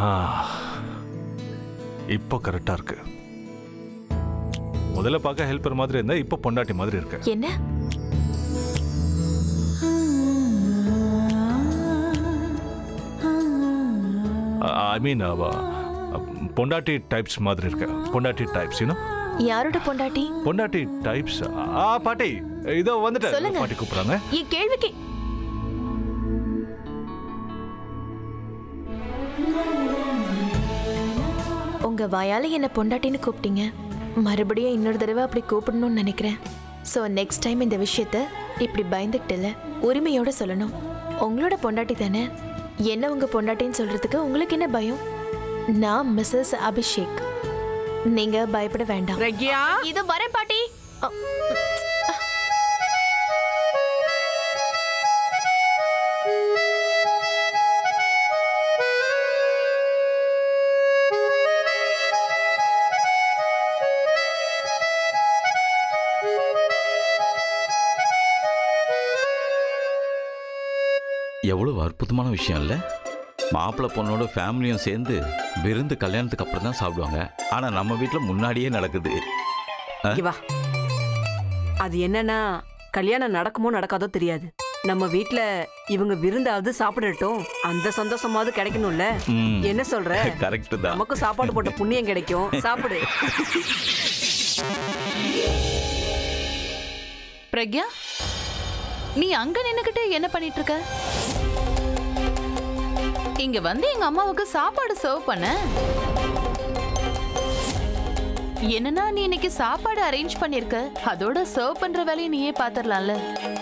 இப்போ கரெக்டா இருக்கு முதல்ல பார்க்க ஹெல்ப்பர் மாதிரி இருந்தா இப்போ பொண்டாட்டி மாதிரி இருக்கு என்ன ஐ மீன் பொண்டாட்டி டைப்ஸ் மாதிரி இருக்கு பொண்டாட்டி டைப்ஸ் யூனோ யாரோட பொண்டாட்டி பொண்டாட்டி டைப்ஸ் ஆ பாட்டி இதோ வந்துட்டேன் சொல்லுங்க. பாட்டி கூப்பிடுறாங்க என் கேள்விக்கு உங்க வாயால என்ன பொண்டாட்டின்னு கூப்பிட்டீங்க மறுபடியும் இன்னொரு தடவை அப்படி கூப்பிடணும்னு நினைக்கிறேன் ஸோ நெக்ஸ்ட் டைம் இந்த விஷயத்த இப்படி பயந்துக்கிட்டல உரிமையோட சொல்லணும் உங்களோட பொண்டாட்டி தானே என்ன உங்க பொண்டாட்டின்னு சொல்றதுக்கு உங்களுக்கு என்ன பயம் நான் மிஸ்ஸஸ் அபிஷேக் நீங்க பயப்பட வேண்டாம் பிரக்யா இது வரேன் பாட்டி அ, எவ்வளவு அற்புதமான விஷயம் இல்லை மாப்பிள்ளை பொண்ணோட ஃபேமிலியும் சேர்ந்து விருந்து கல்யாணத்துக்கு அப்புறம் தான் சாப்பிடுவாங்க ஆனால் நம்ம வீட்டில் முன்னாடியே நடக்குது இங்க வா அது என்னன்னா கல்யாணம் நடக்குமோ நடக்காதோ தெரியாது நம்ம வீட்ல இவங்க விருந்தாவது சாப்பிடட்டும் அந்த சந்தோஷமாவது கிடைக்கணும்ல ம். என்ன சொல்ற கரெக்டு தான் நமக்கு சாப்பாடு போட்ட புண்ணியம் கிடைக்கும் சாப்பிடு பிரக்யா நீ அங்க நின்னுகிட்டு என்ன பண்ணிட்டு இருக்க இங்க வந்து எங்க அம்மாவுக்கு சாப்பாடு சர்வ் பண்ண என்னன்னா நீ இன்னைக்கு சாப்பாடு அரேஞ்ச் பண்ணிருக்க அதோட சர்வ் பண்ற வேலையை நீயே பாத்திரலாம்ல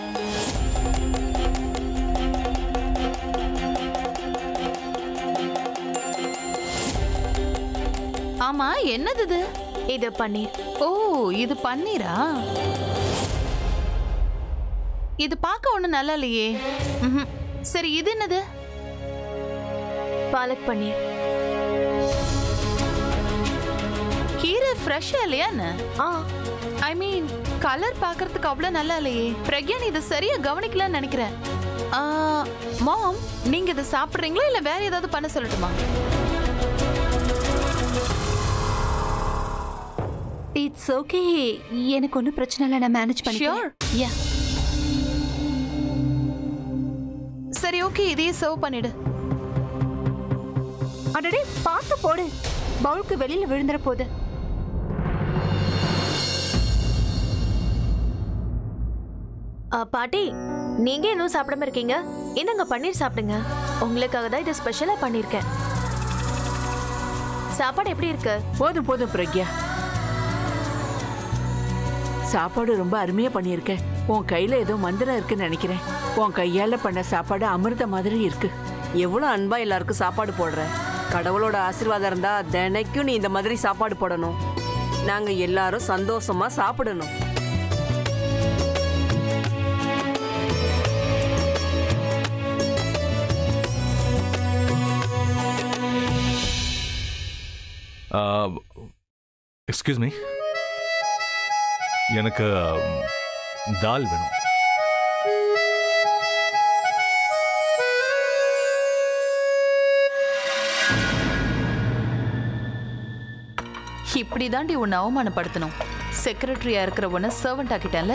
ஆமா என்னது இது இது பன்னீர் ஓ இது பன்னீரா இது பார்க்க ஒண்ணு நல்லா இல்லையே ம்ஹும். சரி இது என்னது பாலக் பன்னீர் கீரை ஃப்ரெஷ்ஷா இல்லையா ஆ ஐ மீன் கலர் பார்க்கறதுக்கு அவ்வளவு நல்லா இல்லையே பிரக்யான் இதை சரியா கவனிக்கலன்னு நினைக்கிறேன் மாம் நீங்க இதை சாப்பிடுறீங்களா இல்ல வேற ஏதாவது பண்ண சொல்லட்டுமா இட்ஸ் ஓகே எனக்கு ஒன்றும் பிரச்சனை இல்லை நான் மேனேஜ் ஷியோர் யா சரி ஓகே இதையே சர்வ் பண்ணிடு அடடே பார்த்து போடு பவுலுக்கு வெளியில விழுந்துற போகுது ஆ, பாட்டி நீங்க இன்னும் சாப்பிடாம இருக்கீங்க என்னங்க பன்னீர் சாப்பிடுங்க உங்களுக்காக தான் இதை ஸ்பெஷலா பண்ணிருக்கேன் சாப்பாடு எப்படி இருக்கு போதும் போதும் பிரக்யா சாப்பாடு ரொம்ப அருமையா பண்ணியிருக்க உன் கையில ஏதோ மந்திரம் இருக்குன்னு நினைக்கிறேன் உன் கையால பண்ண சாப்பாடு அமிர்த மாதிரி இருக்கு எவ்வளவு அன்பா எல்லாருக்கும் சாப்பாடு போடுற கடவுளோட ஆசீர்வாதம் இருந்தா தினைக்கும் நீ இந்த மாதிரி சாப்பாடு போடணும் நாங்க எல்லாரும் சந்தோஷமா சாப்பிடணும் எக்ஸ்கியூஸ் மீ எனக்கு தால் வேணும் இப்படி தாண்டி உன்னை அவமானப்படுத்தணும் செக்ரட்டரியா இருக்கிற உன்னை சர்வெண்ட் ஆக்கிட்டேன்ல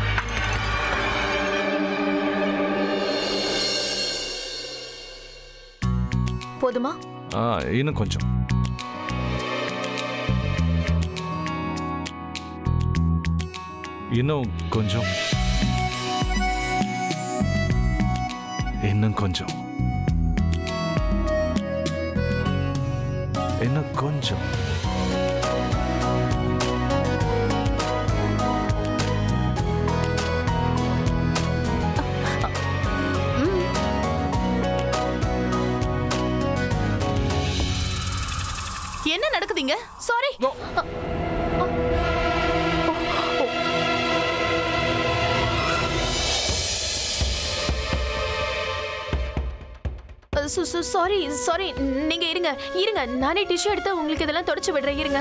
போதுமா ஆ இன்னும் கொஞ்சம் இன்னும் கொஞ்சம் இன்னும் கொஞ்சம் இன்னும் கொஞ்சம் என்ன நடக்குதுங்க சாரி சாரி சாரி நீங்க இருங்க இருங்க நானே டிஷ்யூ எடுத்து உங்களுக்கு இதெல்லாம் தொடச்சு விடுறேன் இருங்க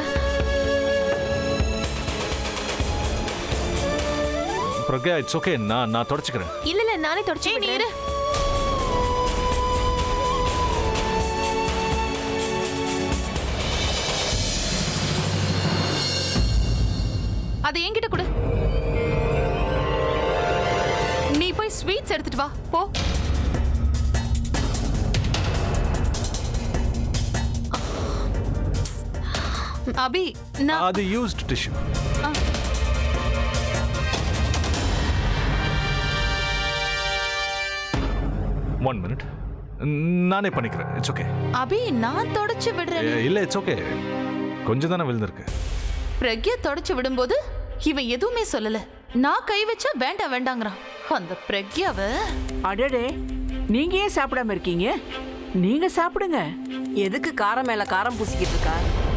பிரக்யா இட்ஸ் ஓகே நான் நான் தொடச்சுக்கிறேன் இல்ல இல்ல நானே தொடச்சு நீ விடுறேன் இரு அதை என்கிட்ட கொடு நீ போய் ஸ்வீட்ஸ் எடுத்துட்டு வா போ அபி நான் அது யூஸ்ட் டிஷ்யூ ஒன் மினிட் நானே பண்ணிக்கிறேன் இட்ஸ் ஓகே அபி நான் தொடச்சு விடுறேன் இல்ல இட்ஸ் ஓகே கொஞ்சம் தானே விழுந்திருக்கு பிரக்யா தொடச்சு விடும்போது இவன் எதுவுமே சொல்லல நான் கை வச்சா வேண்டாம் வேண்டாங்கிறான் அந்த பிரக்யாவை அடடே நீங்க ஏன் சாப்பிடாம இருக்கீங்க நீங்க சாப்பிடுங்க எதுக்கு காரம் மேல காரம் பூசிக்கிட்டு இருக்கா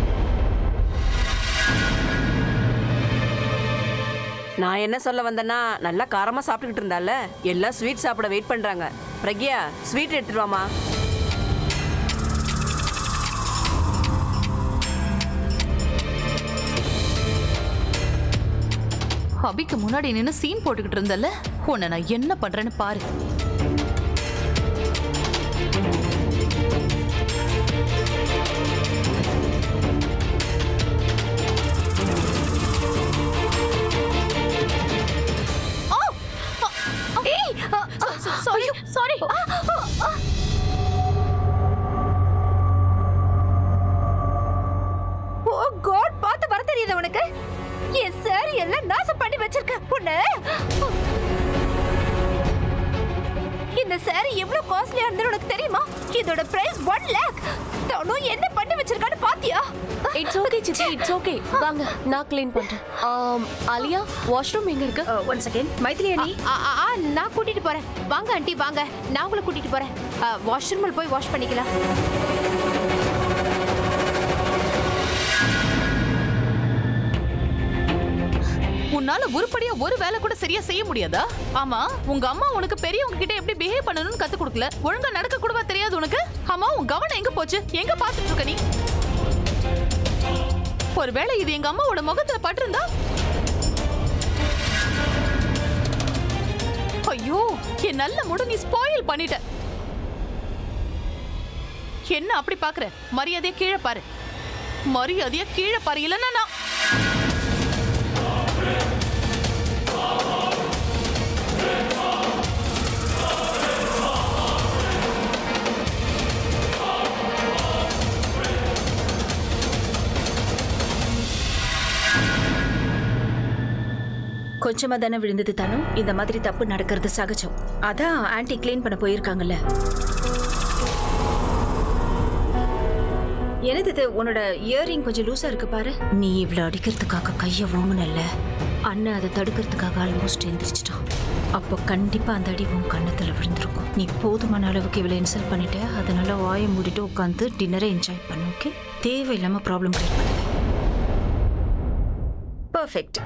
நான் என்ன சொல்ல வந்தேன்னா நல்லா காரமா சாப்பிட்டுக்கிட்டு இருந்தால எல்லாம் ஸ்வீட் சாப்பிட வெயிட் பண்றாங்க பிரக்யா ஸ்வீட் எடுத்துட்டு வாமா அபிக்கு முன்னாடி நின்னு சீன் போட்டுக்கிட்டு இருந்தல உன்னை நான் என்ன பண்றேன்னு பாரு சாரி சாரி ஓ காட் பார்த்து வர தெரியுது உனக்கு என் சாரி எல்லாம் நாசம் பண்ணி வச்சிருக்க உன்னை இந்த சாரி எவ்வளவு காஸ்ட்லியா இருந்தது உனக்கு தெரியுமா இதோட பிரைஸ் ஒன் லேக் தனும் என்ன பண்ணி வச்சிருக்கான்னு பாத்தியா இட்ஸ் ஓகே சிச்சி இட்ஸ் ஓகே வாங்க நான் க்ளீன் பண்றேன் ஆம், ஆலியா வாஷ்ரூம் எங்க இருக்கு ஒன் செகண்ட் மைத்திலி அண்ணி நான் கூட்டிட்டு போறேன் வாங்க ஆண்டி வாங்க நான் உங்களை கூட்டிட்டு போறேன் வாஷ்ரூம்ல போய் வாஷ் பண்ணிக்கலாம் உன்னால உருப்படியா ஒரு வேலை கூட சரியா செய்ய முடியாதா ஆமா உங்க அம்மா உனக்கு பெரியவங்க கிட்ட எப்படி பிஹேவ் பண்ணணும்னு கத்து கொடுக்கல ஒழுங்கா நடக்க கூடவா தெரியாது உனக்கு ஆமா உன் கவனம் எங்க போச்சு எங்க பாத்துட்டு இருக்க நீ ஒருவேளை இது எங்க அம்மாவோட முகத்துல பட்டிருந்தா ஐயோ என் நல்ல முடு நீ ஸ்பாயில் பண்ணிட்ட என்ன அப்படி பாக்குற மரியாதையா கீழே பாரு மரியாதையா கீழே பாரு இல்லைன்னா நான் கொஞ்சமா தானே விழுந்தது தானோ இந்த மாதிரி தப்பு நடக்கிறது சகஜம் அதான் ஆன்ட்டி க்ளீன் பண்ண போயிருக்காங்கல்ல என்னது இது உன்னோட இயரிங் கொஞ்சம் லூசா இருக்கு பாரு நீ இவ்வளோ அடிக்கிறதுக்காக கையை வாங்கினல்ல அண்ணன் அதை தடுக்கிறதுக்காக ஆல்மோஸ்ட் எந்திரிச்சிட்டான் அப்போ கண்டிப்பா அந்த அடி உன் கண்ணத்துல விழுந்திருக்கும் நீ போதுமான அளவுக்கு இவ்வளோ இன்சல்ட் பண்ணிட்ட அதனால வாயை மூடிட்டு உட்காந்து டின்னரை என்ஜாய் பண்ணு ஓகே தேவையில்லாம ப்ராப்ளம் கிரியேட் பண்ணல பர்ஃபெக்ட்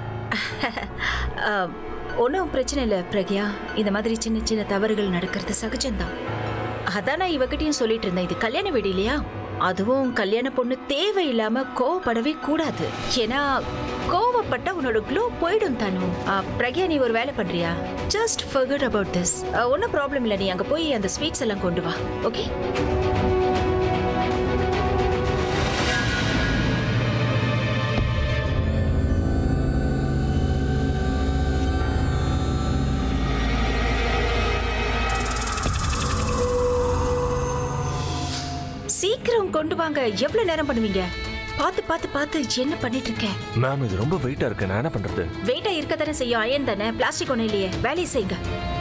ஒன்றும் பிரச்சனை இல்லை பிரக்யா இந்த மாதிரி சின்ன சின்ன தவறுகள் நடக்கிறது சகஜம்தான் அதான் நான் இவகிட்டயும் சொல்லிட்டு இருந்தேன் இது கல்யாண வீடு இல்லையா அதுவும் கல்யாண பொண்ணு தேவையில்லாம கோவப்படவே கூடாது ஏன்னா கோவப்பட்ட உன்னோட க்ளோ போயிடும் தானு அஹ், பிரக்யா நீ ஒரு வேலை பண்றியா ஜஸ்ட் ஃபர்கட் அபவுட் திஸ் ஒன்றும் ப்ராப்ளம் இல்லை நீ அங்கே போய் அந்த ஸ்வீட்ஸ் எல்லாம் கொண்டு வா ஓகே சீக்கிரம் கொண்டு வாங்க எவ்வளவு நேரம் பண்ணுவீங்க பார்த்து பார்த்து பார்த்து என்ன பண்ணிட்டு இருக்க மேம் இது ரொம்ப வெயிட்டா இருக்கு நான் என்ன பண்றது வெயிட்டா இருக்க தானே செய்யும் அயன் தானே பிளாஸ்டிக் ஒன்றும் இல்லையே வேலையை செய்யுங்க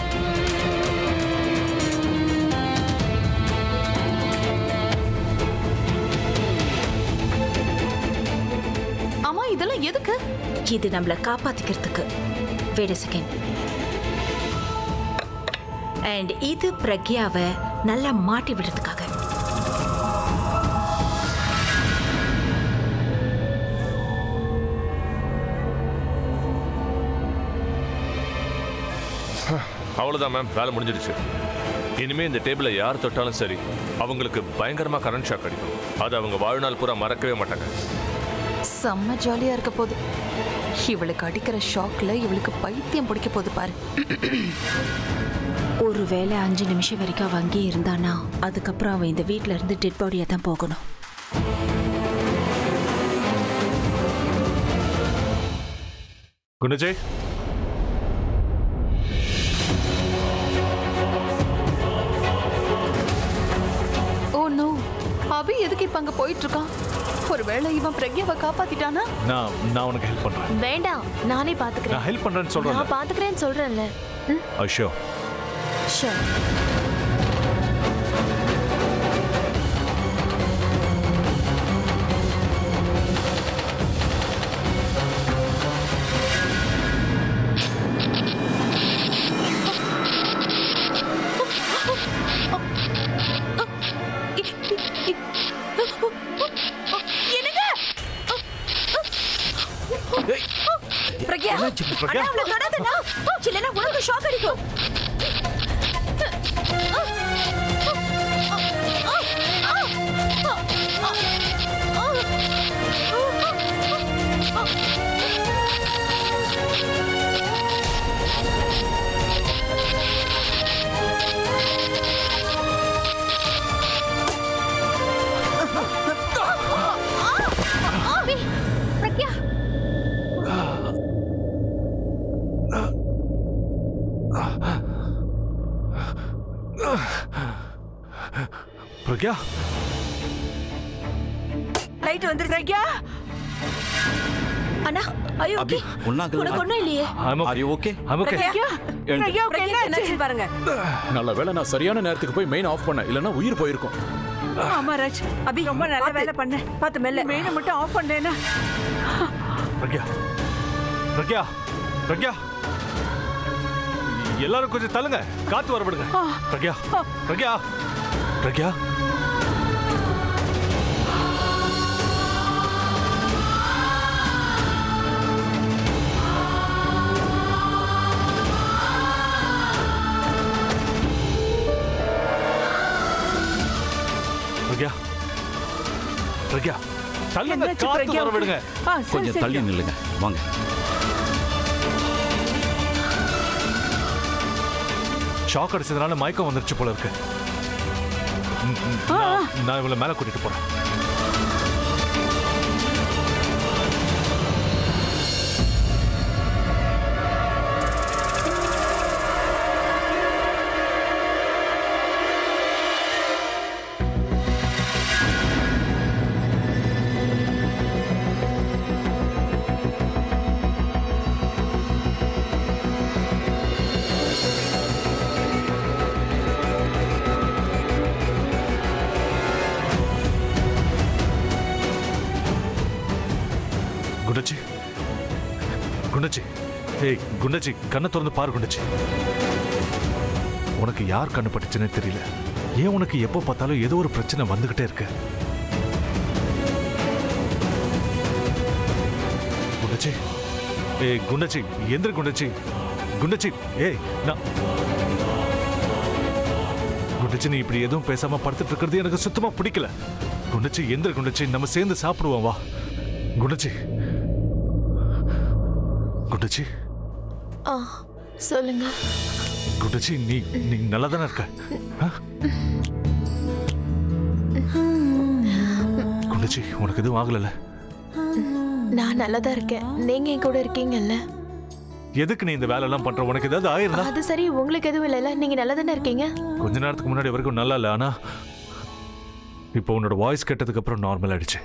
ஆமா இதெல்லாம் எதுக்கு இது நம்மள காப்பாத்திக்கிறதுக்கு வெயிட் செகண்ட் அண்ட் இது பிரக்யாவை நல்லா மாட்டி விடுறதுக்காக அவ்வளோதான் மேம் வேலை முடிஞ்சிடுச்சு இனிமே இந்த டேபிளை யார் தொட்டாலும் சரி அவங்களுக்கு பயங்கரமா கரண்ட் ஷாக் அடிக்கும் அது அவங்க வாழ்நாள் பூரா மறக்கவே மாட்டாங்க செம்ம ஜாலியா இருக்க போகுது இவளுக்கு அடிக்கிற ஷாக்ல இவளுக்கு பைத்தியம் பிடிக்க போகுது பாரு ஒருவேளை அஞ்சு நிமிஷம் வரைக்கும் அவ அங்கேயே இருந்தானா அதுக்கப்புறம் அவன் இந்த வீட்ல இருந்து டெட் பாடியா தான் போகணும் குணஜய் ஓ நோ அபி எதுக்கு இப்ப அங்க போயிட்டு இருக்கான் ஒருவேளை இவன் பிரக்யாவை காப்பாத்திட்டானா நான் நான் உனக்கு ஹெல்ப் பண்றேன் வேண்டாம் நானே நான் பாத்துக்கிறேன் ஹெல்ப் பண்றேன்னு சொல்றேன் நான் பாத்துக்கிறேன்னு சொல்றேன்ல ம் அஷோ ஷூர் பிரக்யா பிரக்யா அவளை தொடாதண்ணா இல்லைன்னா உனக்கு ஷாக் அடிக்கும் பிரக்யா பிரக்யா லைட் வந்துருச்சு பிரக்யா அண்ணா ஐயோ அபி ஓகே ஒன்னாக்கல உனக்கு ஒண்ணும் இல்லையே I'm are you okay I'm okay Pragya Pragya உனக்கு பிரக்யா என்னாச்சு என்னாச்சுன்னு பாருங்க நல்ல வேளை நான் சரியான நேரத்துக்கு போய் மெயின் ஆஃப் பண்ணேன் இல்லைன்னா உயிர் போயிருக்கும் ஆமா ராஜ் அபி ரொம்ப நல்ல பார்த்து. வேலை பண்ண பார்த்து மெல்ல மெயினை மட்டும் ஆஃப் பண்ணேன்னா பிரக்யா பிரக்யா பிரக்யா எல்லாரும் கொஞ்சம் தள்ளுங்க காத்து வர விடுங்க பிரக்யா பிரக்யா பிரக்யா பிரக்யா பிரக்யா தள்ளுங்க என்னாச்சு காத்து பிரக்யா வர விடுங்க ஆ சரி கொஞ்சம் சரி தள்ளி நில்லுங்க வாங்க ஷாக் அடிச்சதுனால மயக்கம் வந்துருச்சு போல இருக்கு ம், ம், நான்- நான் இவளை மேல கூட்டிட்டு போறேன் குண்டச்சி குண்டச்சி ஏய் குண்டச்சி கண்ணை திறந்து பாரு குண்டச்சி உனக்கு யார் கண்ணு பட்டுச்சுன்னே தெரியல ஏன் உனக்கு எப்போ பார்த்தாலும் ஏதோ ஒரு பிரச்சனை வந்துகிட்டே இருக்கு குண்டச்சி ஏய் குண்டச்சி எந்திர குண்டச்சி குண்டச்சி ஏய் நான் குண்டச்சி நீ இப்படி எதுவும் பேசாம படுத்துட்டு இருக்கிறது எனக்கு சுத்தமா பிடிக்கல குண்டச்சி எந்திர குண்டச்சி நம்ம சேர்ந்து சாப்பிடுவோம் வா குண்டச்சி குண்டச்சி ஆ சொல்லுங்க குண்டச்சி நீ நீ நல்லா தானே இருக்க ஆ? குண்டச்சி உனக்கு எதுவும் ஆகலல்ல நான் நல்லா தான் இருக்கேன் நீங்க என் கூட இருக்கீங்கல்ல எதுக்கு நீ இந்த வேலையெல்லாம் பண்ற உனக்கு ஏதாவது ஆயிருந்தா அது சரி உங்களுக்கு எதுவும் இல்லைல்ல நீங்க நல்லா தானே இருக்கீங்க கொஞ்ச நேரத்துக்கு முன்னாடி வரைக்கும் நல்லா இல்லை ஆனா இப்போ உன்னோட வாய்ஸ் கேட்டதுக்கு அப்புறம் நார்மல் ஆயிடுச்சு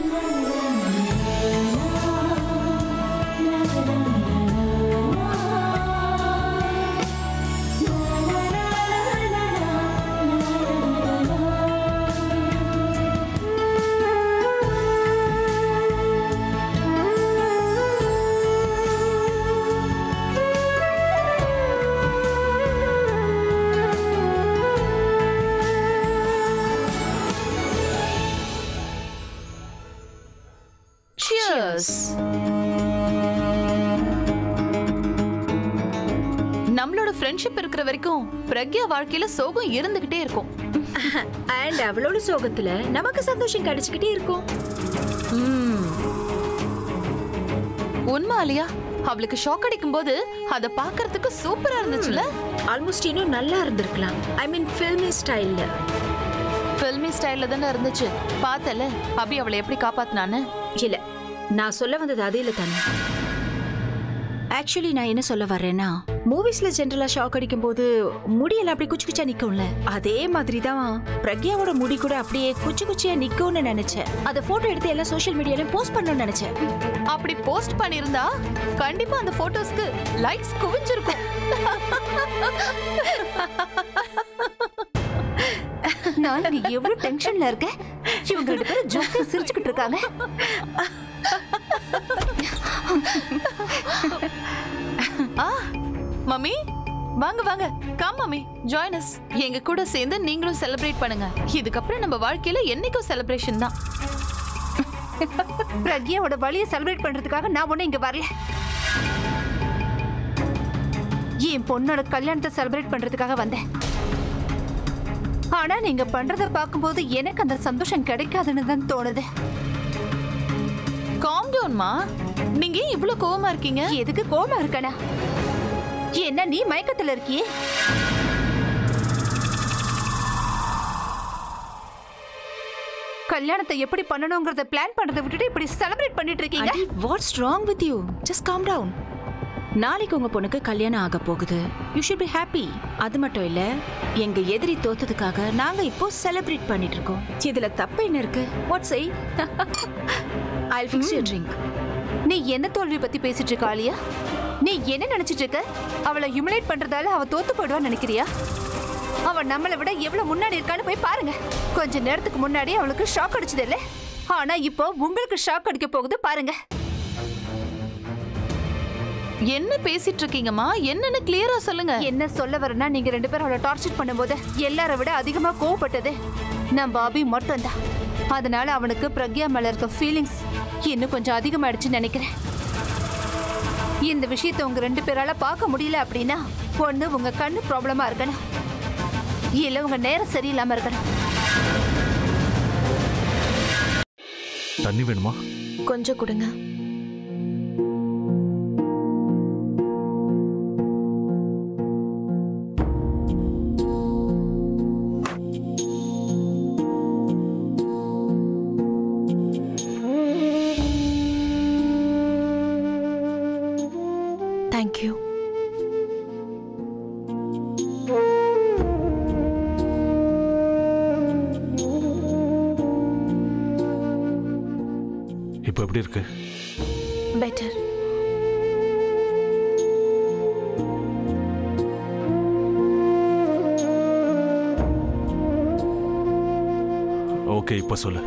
Cheers. நம்மளோட ஃப்ரெண்ட்ஷிப் இருக்கிற வரைக்கும் பிரக்யா வாழ்க்கையில சோகம் இருந்துகிட்டே இருக்கும் அண்ட் அவளோட சோகத்துல நமக்கு சந்தோஷம் கிடைச்சுக்கிட்டே இருக்கும் உண்மை அலியா அவளுக்கு ஷாக் அடிக்கும் போது அத பாக்குறதுக்கு சூப்பரா இருந்துச்சுல ஆல்மோஸ்ட் இன்னும் நல்லா இருந்திருக்கலாம் ஐ மீன் ஃபில்மி ஸ்டைல்ல ஃபில்மி ஸ்டைல்ல தானே இருந்துச்சு பார்த்தல அபி அவளை எப்படி காப்பாத்துனான்னு இல்ல நான் சொல்ல வந்தது அது இல்ல தானே ஆக்சுவலி நான் என்ன சொல்ல வர்றேன்னா மூவிஸ்ல ஜென்ரலா ஷாக் அடிக்கும் போது முடியெல்லாம் அப்படி குச்சி குச்சா நிக்கும்ல அதே மாதிரி தான் பிரக்யாவோட முடி கூட அப்படியே குச்சி குச்சியா நிக்கும்னு நினைச்சேன் அதை போட்டோ எடுத்து எல்லாம் சோஷியல் மீடியால போஸ்ட் பண்ணணும்னு நினைச்சேன் அப்படி போஸ்ட் பண்ணிருந்தா கண்டிப்பா அந்த போட்டோஸ்க்கு லைக்ஸ் குவிஞ்சிருக்கும் நான் நீ எவ்வளவு டென்ஷன்ல இருக்க இவங்க ரெண்டு பேரும் ஜோக்கா சிரிச்சுக்கிட்டு இருக்காங்க ஆ மம்மி வாங்க வாங்க கம் மம்மி ஜாயின் us எங்க கூட சேர்ந்து நீங்களும் செலிப்ரேட் பண்ணுங்க இதுக்கப்புறம் நம்ம வாழ்க்கையில என்னைக்கும் செலிப்ரேஷன் தான் பிரக்யாவோட வழியை செலிப்ரேட் பண்றதுக்காக நான் ஒண்ணு இங்க வரல என் பொண்ணோட கல்யாணத்தை செலிப்ரேட் பண்றதுக்காக வந்தேன் ஆனா நீங்க பண்றத பார்க்கும்போது எனக்கு அந்த சந்தோஷம் கிடைக்காதுன்னு தான் தோணுது காம் டவுன்மா நீங்க ஏன் இவ்ளோ கோவமா இருக்கீங்க எதுக்கு கோமா இருக்கனா என்ன நீ மயக்கத்துல இருக்கியே கல்யாணத்தை எப்படி பண்ணணுங்கிறத பிளான் பண்றதை விட்டுட்டு இப்படி செலிப்ரேட் பண்ணிட்டு இருக்கீங்க what's wrong with you just calm down நாளைக்கு உங்க பொண்ணுக்கு கல்யாணம் ஆக போகுது யூ ஷுட் பி ஹாப்பி அது மட்டும் இல்ல எங்க எதிரி தோத்ததுக்காக நாங்க இப்போ செலிப்ரேட் பண்ணிட்டு இருக்கோம் இதுல தப்பு என்ன இருக்கு வாட் செய் ஐ ஃபிக்ஸ் யூ ட்ரிங்க் நீ என்ன தோல்வி பத்தி பேசிட்டு இருக்க ஆலியா நீ என்ன நினைச்சிட்டு இருக்க அவளை ஹியூமிலேட் பண்றதால அவ தோத்து போயிடுவான்னு நினைக்கிறியா அவ நம்மளை விட எவ்வளவு முன்னாடி இருக்கான்னு போய் பாருங்க கொஞ்ச நேரத்துக்கு முன்னாடி அவளுக்கு ஷாக் அடிச்சது இல்ல ஆனா இப்போ உங்களுக்கு ஷாக் அடிக்க போகுது பாருங்க என்ன பேசிட்டு இருக்கீங்கம்மா என்னன்னு கிளியரா சொல்லுங்க என்ன சொல்ல வரேன்னா நீங்க ரெண்டு பேரும் அவளை டார்ச்சர் பண்ணும்போது எல்லார விட அதிகமா கோவப்பட்டது நான் பாபி மட்டும்தான் அதனால அவனுக்கு பிரக்யா மேல இருக்க ஃபீலிங்ஸ் இன்னும் கொஞ்சம் அதிகமாயிடுச்சுன்னு நினைக்கிறேன் இந்த விஷயத்தை உங்க ரெண்டு பேரால பார்க்க முடியல அப்படின்னா ஒண்ணு உங்க கண்ணு ப்ராப்ளமா இருக்கணும் இல்ல உங்க நேரம் சரியில்லாம இருக்கணும் தண்ணி வேணுமா கொஞ்சம் கொடுங்க தேங்க்யூ இப்போ எப்படி இருக்கு பெட்டர் ஓகே இப்போ சொல்லு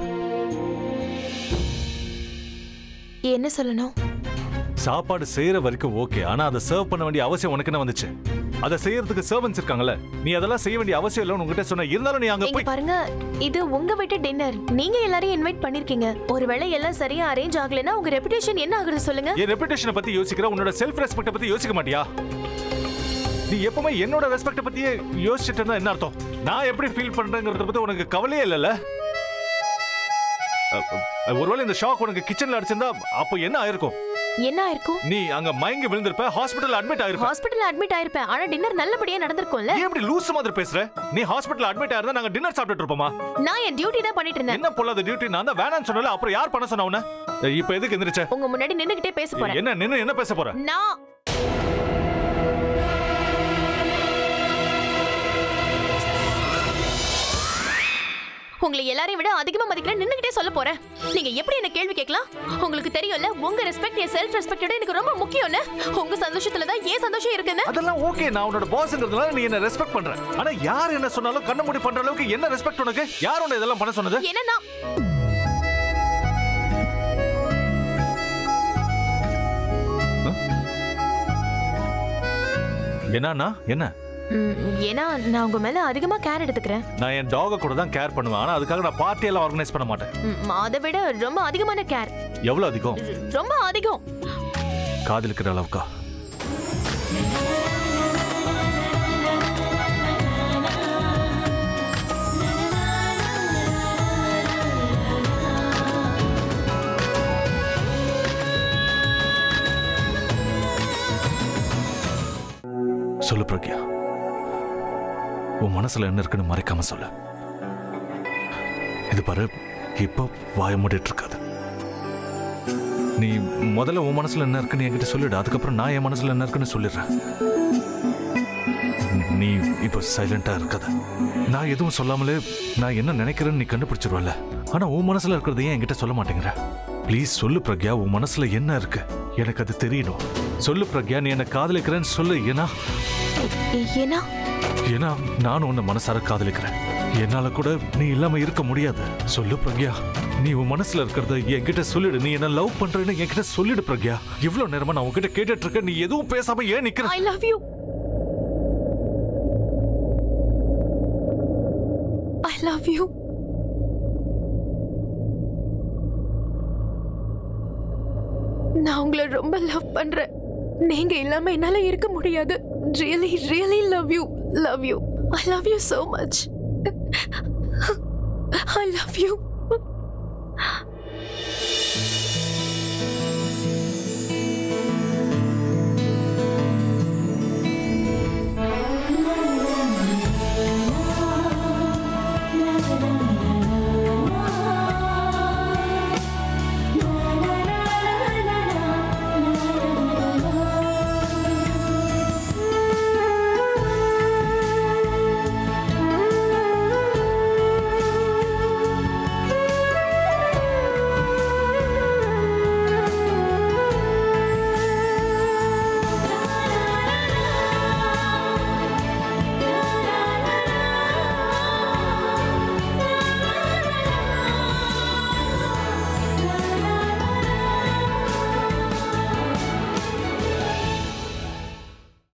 என்ன சொல்லணும் சாப்பாடு செய்யற வரைக்கும் ஓகே ஆனா அதை சர்வ் பண்ண வேண்டிய அவசியம் உனக்கு என்ன வந்துச்சு அதை செய்யறதுக்கு சர்வன்ஸ் இருக்காங்கல்ல நீ அதெல்லாம் செய்ய வேண்டிய அவசியம் இல்லைன்னு உங்ககிட்ட சொன்ன இருந்தாலும் நீ அங்க இங்க போய் பாருங்க இது உங்க வீட்டு டின்னர் நீங்க எல்லாரையும் இன்வைட் பண்ணிருக்கீங்க ஒருவேளை எல்லாம் சரியா அரேஞ்ச் ஆகலைன்னா உங்க ரெputation என்ன ஆகுறது சொல்லுங்க என் ரெputation பத்தி யோசிக்கிற உன்னோட செல்ஃப் ரெஸ்பெக்ட பத்தி யோசிக்க மாட்டியா நீ எப்பவுமே என்னோட ரெஸ்பெக்ட பத்தியே யோசிச்சுட்டு இருந்தா என்ன அர்த்தம் நான் எப்படி ஃபீல் பண்றேங்கிறத பத்தி உனக்கு கவலையே இல்லைல்ல அ, அ, ஒருவேளை இந்த ஷாக் உனக்கு கிச்சன்ல அடிச்சிருந்தா அப்போ என்ன ஆயிருக்கும் என்ன ஆயிருக்கும் நீ அங்க மயங்கி விழுந்திருப்ப ஹாஸ்பிடல் அட்மிட் ஆயிருப்ப ஹாஸ்பிடல்ல அட்மிட் ஆயிருப்பேன் ஆனா டின்னர் நல்லபடியா நடந்திருக்கும்ல ஏன் இப்படி லூஸ் மாதிரி பேசுற நீ ஹாஸ்பிடல் அட்மிட் ஆயிருந்தா நாங்க டின்னர் சாப்பிட்டுட்டு இருப்போமா நான் என் டியூட்டி தான் பண்ணிட்டு இருந்தேன் என்ன பொல்லாத டியூட்டி நான் தான் வேணாம்னு சொன்னல அப்புறம் யார் பண்ண சொன்ன உன்ன இப்போ எதுக்கு எந்திரிச்ச உங்க முன்னாடி நின்னுகிட்டே பேச போறேன் என்ன நின்னு என்ன பேச போற நான் உங்களை எல்லாரையும் விட அதிகமா மதிக்கிறேன் நின்னுகிட்டே சொல்ல போறேன் நீங்க எப்படி என்ன கேள்வி கேட்கலாம் உங்களுக்கு தெரியும்ல உங்க ரெஸ்பெக்ட் என் செல்ஃப் ரெஸ்பெக்டோட எனக்கு ரொம்ப முக்கியம்னு உங்க சந்தோஷத்துல தான் ஏன் சந்தோஷம் இருக்குன்னு அதெல்லாம் ஓகே நான் உன்னோட பாஸ்ங்கிறதுனால நீ என்ன ரெஸ்பெக்ட் பண்ற ஆனா யார் என்ன சொன்னாலும் கண்ண மூடி பண்ற அளவுக்கு என்ன ரெஸ்பெக்ட் உனக்கு யார் உன்னை இதெல்லாம் பண்ண சொன்னது என்னன்னா என்னன்னா என்ன ம், ஏன்னா நான் உங்க மேல அதிகமா கேர் எடுத்துக்கிறேன் நான் என் டாக கூட தான் கேர் பண்ணுவேன் ஆனா அதுக்காக நான் பார்ட்டி எல்லாம் ஆர்கனைஸ் பண்ண மாட்டேன் ம், அதை விட ரொம்ப அதிகமான கேர் எவ்வளவு அதிகம் ரொம்ப அதிகம் காதலிக்கிற அளவுக்கா சொல்லு பிரக்யா உன் மனசுல என்ன இருக்குன்னு மறைக்காம சொல்லு இது பாரு இப்போ வாய மூடிட்டு இருக்காது நீ முதல்ல உன் மனசுல என்ன இருக்குன்னு என்கிட்ட சொல்லிடு அதுக்கப்புறம் நான் என் மனசுல என்ன இருக்குன்னு சொல்லிடுறேன் நீ இப்போ சைலண்டா இருக்காத நான் எதுவும் சொல்லாமலே நான் என்ன நினைக்கிறேன்னு நீ கண்டுபிடிச்சிருவல்ல ஆனா உன் மனசுல இருக்கிறத ஏன் என்கிட்ட சொல்ல மாட்டேங்கிற ப்ளீஸ் சொல்லு பிரக்யா உன் மனசுல என்ன இருக்கு எனக்கு அது தெரியணும் சொல்லு பிரக்யா நீ என்ன காதலிக்கிறேன்னு சொல்லு ஏன்னா ஏன்னா ஏன்னா நானும் உன்னை மனசார காதலிக்கிறேன் என்னால கூட நீ இல்லாம இருக்க முடியாது சொல்லு பிரக்யா நீ உன் மனசுல இருக்கிறத என்கிட்ட சொல்லிடு நீ என்ன லவ் பண்றேன்னு என்கிட்ட சொல்லிடு பிரக்யா இவ்வளவு நேரமா நான் உன்கிட்ட கேட்டுட்டு இருக்க நீ எதுவும் பேசாம ஏன் நிக்கிற I love you I love you நான் உங்களை ரொம்ப லவ் பண்றேன் நீங்க இல்லாம என்னால இருக்க முடியாது really really love you love you I love you so much I love you